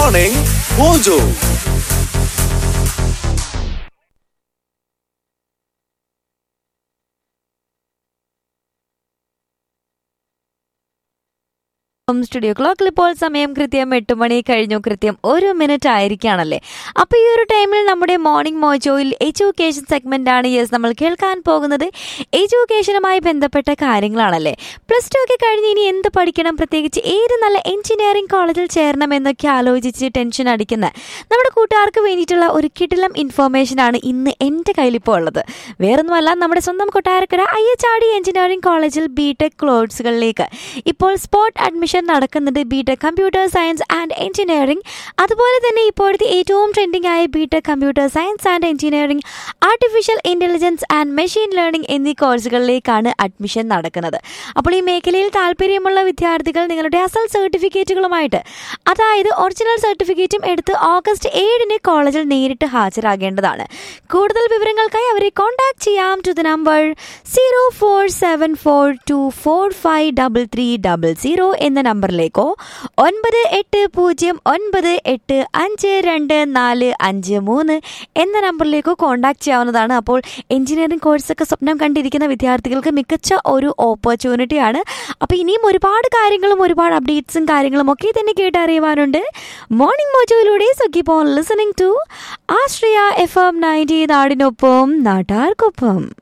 Morning Mojo. Studio ക്ലോക്കിൽ ഇപ്പോൾ സമയം കൃത്യം എട്ട് മണി കഴിഞ്ഞു കൃത്യം ഒരു മിനിറ്റ് ആയിരിക്കുകയാണല്ലേ അപ്പോൾ ഈ ഒരു ടൈമിൽ നമ്മുടെ മോർണിംഗ് മോജോയിൽ എഡ്യൂക്കേഷൻ സെഗ്മെന്റ് ആണ് യെസ് നമ്മൾ കേൾക്കാൻ പോകുന്നത് എഡ്യൂക്കേഷനുമായി ബന്ധപ്പെട്ട കാര്യങ്ങളാണല്ലേ പ്ലസ് ടു ഒക്കെ കഴിഞ്ഞ് ഇനി എന്ത് പഠിക്കണം പ്രത്യേകിച്ച് ഏത് നല്ല എഞ്ചിനീയറിംഗ് കോളേജിൽ ചേരണം എന്നൊക്കെ ആലോചിച്ച് ടെൻഷൻ അടിക്കുന്ന നമ്മുടെ കൂട്ടുകാർക്ക് വേണ്ടിയിട്ടുള്ള ഒരു കിടിലം ഇൻഫർമേഷൻ ആണ് ഇന്ന് എൻ്റെ കയ്യിലിപ്പോൾ ഉള്ളത് വേറൊന്നുമല്ല നമ്മുടെ സ്വന്തം Kottarakkara I H R D engineering കോളേജിൽ ബി ടെക് കോഴ്സുകളിലേക്ക് ഇപ്പോൾ സ്പോട്ട് അഡ്മിഷൻ നടക്കുന്നുണ്ട് B tech computer science and engineering അതുപോലെ തന്നെ ഇപ്പോഴത്തെ ഏറ്റവും ട്രെൻഡിംഗ് ആയ B tech computer science and engineering artificial intelligence and machine learning എന്നീ കോഴ്സുകളിലേക്കാണ് അഡ്മിഷൻ നടക്കുന്നത് അപ്പോൾ ഈ മേഖലയിൽ താല്പര്യമുള്ള വിദ്യാർത്ഥികൾ നിങ്ങളുടെ അസൽ സർട്ടിഫിക്കറ്റുകളുമായിട്ട് അതായത് ഒറിജിനൽ സർട്ടിഫിക്കറ്റും എടുത്ത് ഓഗസ്റ്റ് ഏഴിന് കോളേജിൽ നേരിട്ട് ഹാജരാകേണ്ടതാണ് കൂടുതൽ വിവരങ്ങൾക്കായി അവരെ കോൺടാക്ട് ചെയ്യാം to the number zero four seven four two four five double three double zero എന്ന നമ്പറിലേക്കോ ഒൻപത് എട്ട് പൂജ്യം ഒൻപത് എട്ട് അഞ്ച് രണ്ട് നാല് അഞ്ച് മൂന്ന് എന്ന നമ്പറിലേക്കോ കോൺടാക്ട് ചെയ്യാവുന്നതാണ് അപ്പോൾ എഞ്ചിനീയറിംഗ് കോഴ്സൊക്കെ സ്വപ്നം കണ്ടിരിക്കുന്ന വിദ്യാർത്ഥികൾക്ക് മികച്ച ഒരു ഓപ്പർച്യൂണിറ്റിയാണ് അപ്പോൾ ഇനിയും ഒരുപാട് കാര്യങ്ങളും ഒരുപാട് അപ്ഡേറ്റ്സും കാര്യങ്ങളും ഒക്കെ തന്നെ കേട്ടറിയുവാനുണ്ട് മോർണിംഗ് മോജോയിലൂടെ സുഖി പോൺ listening to Ashraya F M ninety നാടിനൊപ്പം നാട്ടാർക്കൊപ്പം